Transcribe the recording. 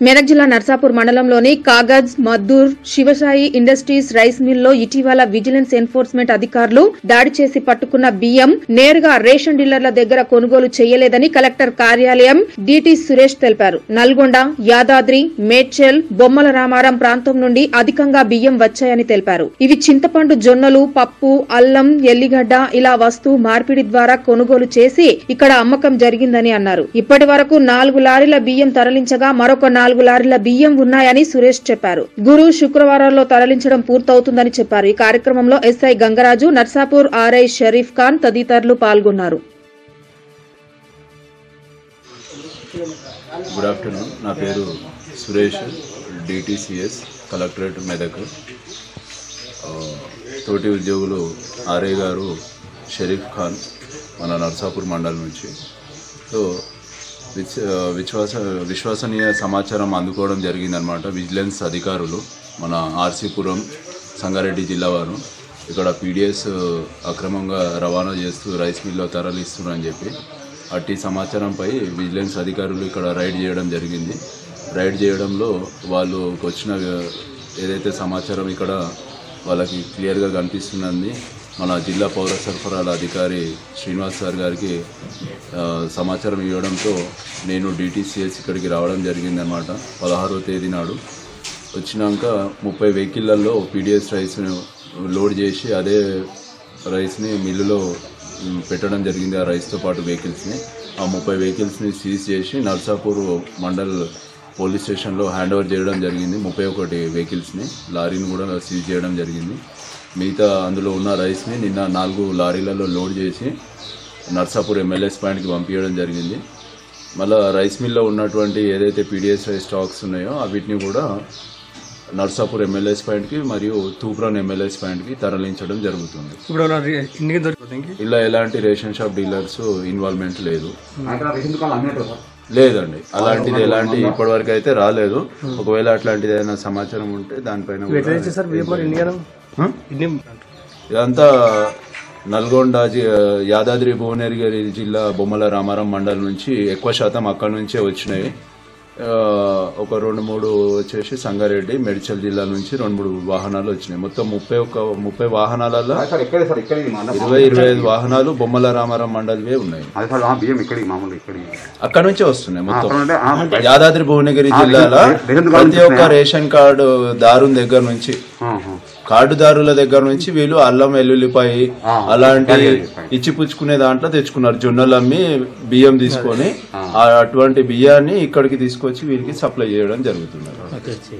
మెదక్ జిల్లా నర్సాపూర్ మండలంలోని Kagaz Maddur Shivasai industries rice mill లో ఇటీవల విజిలెన్స్ ఎన్ఫోర్స్మెంట్ అధికారులు దాడి చేసి పట్టుకున్న బియ్యం నేరుగా రేషన్ డీలర్ల దగ్గర కొనుగోలు చేయలేదని కలెక్టర్ కార్యాలయం డిటి సురేష్ తెలిపారు నల్గొండ యాదాద్రి మేడ్చల్ బొమ్మల రామారం ప్రాంతం నుండి అధికంగా బియ్యం వచ్చాయని తెలిపారు ఇవి చింతపండు జొన్నలు పప్పు అల్లం ఎల్లిగడ్డ ఇలా వస్తువు మార్పిడి ద్వారా కొనుగోలు చేసి ఇక్కడ అమ్మకం జరిగిందని అన్నారు ఇప్పటి వరకు నాలుగు లారీల బియ్యం తరలించగా మరొక నాలుగు లారీల బియ్యం ఉన్నాయని సురేష్ చెప్పారు గురు శుక్రవారాల్లో తరలించడం పూర్తవుతుందని చెప్పారు ఈ కార్యక్రమంలో ఎస్ఐ గంగరాజు నర్సాపూర్ ఆర్ఐ షరీఫ్ ఖాన్ తదితరులు పాల్గొన్నారు గుడ్ ఆఫ్టర్నూన్ నా పేరు సురేష్ డిటిసిఎస్ కలెక్టరేట్ మెదక్ ఆ, తోటి ఉద్యోగులు ఆర్ఏ గారు షరీఫ్ ఖాన్ మన నర్సాపూర్ మండలం నుంచి సో విచ్ విశ్వాస విశ్వసనీయ సమాచారం అందుకోవడం జరిగిందనమాట విజిలెన్స్ అధికారులు మన ఆర్సీపురం సంగారెడ్డి జిల్లా వారు ఇక్కడ పీడిఎస్ అక్రమంగా రవాణా చేస్తూ రైస్ మిల్లో తరలిస్తున్నారని చెప్పి అట్టి సమాచారంపై విజిలెన్స్ అధికారులు ఇక్కడ రైడ్ చేయడం జరిగింది రైడ్ చేయడంలో వాళ్ళు వచ్చిన ఏదైతే సమాచారం ఇక్కడ వాళ్ళకి క్లియర్గా కనిపిస్తున్నది మన జిల్లా పౌర సరఫరాల అధికారి శ్రీనివాస్ సార్ గారికి ఆ, సమాచారం ఇవ్వడంతో నేను డిటీసీఎస్ ఇక్కడికి రావడం జరిగిందనమాట పదహారో తేదీ నాడు వచ్చినాక ముప్పై వెహికల్లలో పీడిఎస్ రైస్ లోడ్ చేసి అదే రైస్ని మిల్లులో మ్, పెట్టడం జరిగింది ఆ రైస్తో పాటు వెహికల్స్ని ఆ ముప్పై వెహికల్స్ని సీజ్ చేసి నర్సాపూర్ మండల్ పోలీస్ స్టేషన్లో హ్యాండ్ ఓవర్ చేయడం జరిగింది ముప్పై ఒకటి వెహికల్స్ని లారీని కూడా సీజ్ చేయడం జరిగింది మిగతా అందులో ఉన్న రైస్ని నిన్న నాలుగు లారీలలో లోడ్ చేసి నర్సాపూర్ ఎమ్మెల్యేస్ పాయింట్కి పంపించడం జరిగింది మళ్ళీ రైస్ మిల్లో ఉన్నటువంటి ఏదైతే పీడిఎస్ రైస్ స్టాక్స్ ఉన్నాయో వీటిని కూడా నర్సాపూర్ ఎమ్మెల్యేస్ పాయింట్కి మరియు తూప్రాన్ ఎమ్మెల్యేస్ పాయింట్కి తరలించడం జరుగుతుంది ఇప్పుడు అలా రి- ఇంటికి దొరుకుతుంది ఇలా ఎలాంటి రేషన్ షాప్ డీలర్స్ ఇన్వాల్వ్మెంట్ లేదు లేదండి అలాంటిది ఎలాంటి ఇప్పటివరకు అయితే రాలేదు ఒకవేళ అట్లాంటిది ఏదైనా సమాచారం ఉంటే దానిపైన కూడా- ఎట్లా ఇచ్చేసారు బియ్యం మరి ఇన్ని కదా హ? ఇన్ని ఇదంతా నల్గొండ జి- యాదాద్రి భువనగిరి జిల్లా బొమ్మల రామారం మండలం నుంచి ఎక్కువ శాతం అక్కడి నుంచే వచ్చినాయి ఆ, ఒక రెండు మూడు వచ్చేసి సంగారెడ్డి మెడిచల్ జిల్లా నుంచి రెండు మూడు వాహనాలు వచ్చినాయి మొత్తం ముప్పై ఒక్క ముప్పై వాహనాలలో సార్ ఎక్కడే సార్ ఇక్కడ ఇరవై ఇరవై ఐదు వాహనాలు బొమ్మల రామారం మండలివే ఉన్నాయి అదే సార్ ఆ బియ్యం ఇక్కడికి మామూలు ఇక్కడికి అక్కడ నుంచే వస్తున్నాయి మొత్తం అక్కడ ఉంటే, ఆ, యాదాద్రి భువనగిరి జిల్లాలో రేషన్ కార్డు ప్రతి ఒక్క రేషన్ కార్డు దారుని దగ్గర నుంచి ఆహా. కార్డుదారుల దగ్గర నుంచి వీళ్ళు అల్లం వెల్లుల్లిపాయి అలాంటి ఇచ్చి పుచ్చుకునే దాంట్లో తెచ్చుకున్నారు జొన్నలు అమ్మి బియ్యం తీసుకొని ఆ అటువంటి బియ్యాన్ని ఇక్కడికి తీసుకొచ్చి వీరికి సప్లై చేయడం జరుగుతున్నారు